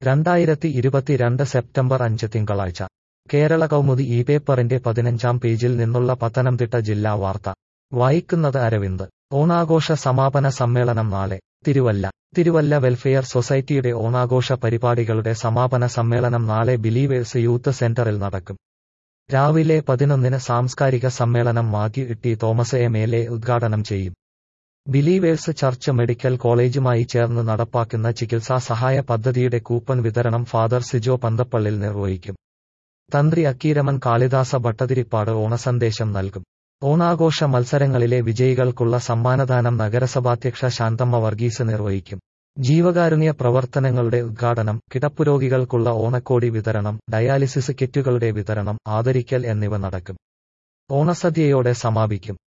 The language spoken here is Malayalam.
രണ്ടായിരത്തി ഇരുപത്തിരണ്ട് സെപ്റ്റംബർ അഞ്ച് തിങ്കളാഴ്ച കേരള കൗമുദി ഈ പേപ്പറിന്റെ പതിനഞ്ചാം പേജിൽ നിന്നുള്ള പത്തനംതിട്ട ജില്ലാ വാർത്ത വായിക്കുന്നത് അരവിന്ദ് ഓണാഘോഷ സമാപന സമ്മേളനം നാളെ തിരുവല്ല തിരുവല്ല വെൽഫെയർ സൊസൈറ്റിയുടെ ഓണാഘോഷ പരിപാടികളുടെ സമാപന സമ്മേളനം നാളെ ബിലീവേഴ്സ് യൂത്ത് സെന്ററിൽ നടക്കും രാവിലെ പതിനൊന്നിന് സാംസ്കാരിക സമ്മേളനം Mathew T Thomas M L A ഉദ്ഘാടനം ചെയ്യും ബിലീവേഴ്സ് ചർച്ച് മെഡിക്കൽ കോളേജുമായി ചേർന്ന് നടപ്പാക്കുന്ന ചികിത്സാ സഹായ പദ്ധതിയുടെ കൂപ്പൺ വിതരണം ഫാദർ സിജോ പന്തപ്പള്ളിൽ നിർവഹിക്കും തന്ത്രി അക്കീരമൻ കാളിദാസ ഭട്ടതിരിപ്പാട് ഓണസന്ദേശം നൽകും ഓണാഘോഷ മത്സരങ്ങളിലെ വിജയികൾക്കുള്ള സമ്മാനദാനം നഗരസഭാധ്യക്ഷ ശാന്തമ്മ വർഗീസ് നിർവഹിക്കും ജീവകാരുണ്യ പ്രവർത്തനങ്ങളുടെ ഉദ്ഘാടനം കിടപ്പുരോഗികൾക്കുള്ള ഓണക്കോടി വിതരണം ഡയാലിസിസ് കിറ്റുകളുടെ വിതരണം ആദരിക്കൽ എന്നിവ നടക്കും ഓണസദ്യയോടെ സമാപിക്കും